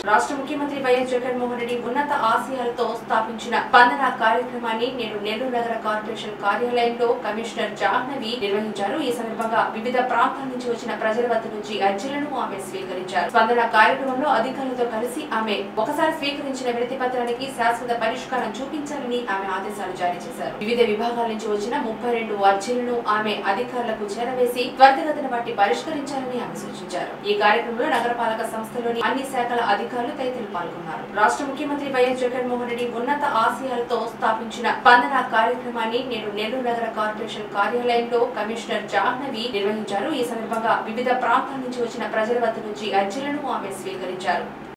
రాష్ట్ర ముఖ్యమంత్రి వైఎస్ జగన్మోహన్ రెడ్డి ఉన్నత ఆశయాలతో స్థాపించిన స్పందన కార్యక్రమాన్ని నేడు నెల్లూరు నగర కార్పొరేషన్ కార్యాలయంలో కమిషనర్ జాహ్నవి నిర్వహించారు ఈ సందర్భంగా వివిధ ప్రాంతాల నుంచి వచ్చిన ప్రజల వద్ద నుంచి అర్జీలను ఆమె స్వీకరించారు స్పందన కార్యక్రమంలో అధికారులతో కలిసి ఆమె ఒకసారి స్వీకరించిన వినతి పత్రానికి శాశ్వత పరిష్కారం చూపించాలని ఆమె ఆదేశాలు జారీ చేశారు వివిధ విభాగాల నుంచి వచ్చిన ముప్పై రెండు అర్జీలను ఆమె అధికారులకు చేరవేసి త్వరితగతిన బట్టి పరిష్కరించాలని ఆమె సూచించారు ఈ కార్యక్రమంలో నగరపాలక సంస్థలోని అన్ని శాఖల అధికారులు తదితరులు పాల్గొన్నారు రాష్ట్ర ముఖ్యమంత్రి వైఎస్ జగన్మోహన్ రెడ్డి ఉన్నత ఆశయాలతో స్థాపించిన స్పందన కార్యక్రమాన్ని నేడు నెల్లూరు నగర కార్పొరేషన్ కార్యాలయంలో కమిషనర్ జాహ్నవి నిర్వహించారు ఈ సందర్భంగా వివిధ ప్రాంతాల నుంచి వచ్చిన ప్రజల వద్ద నుంచి అర్జీలను ఆమె స్వీకరించారు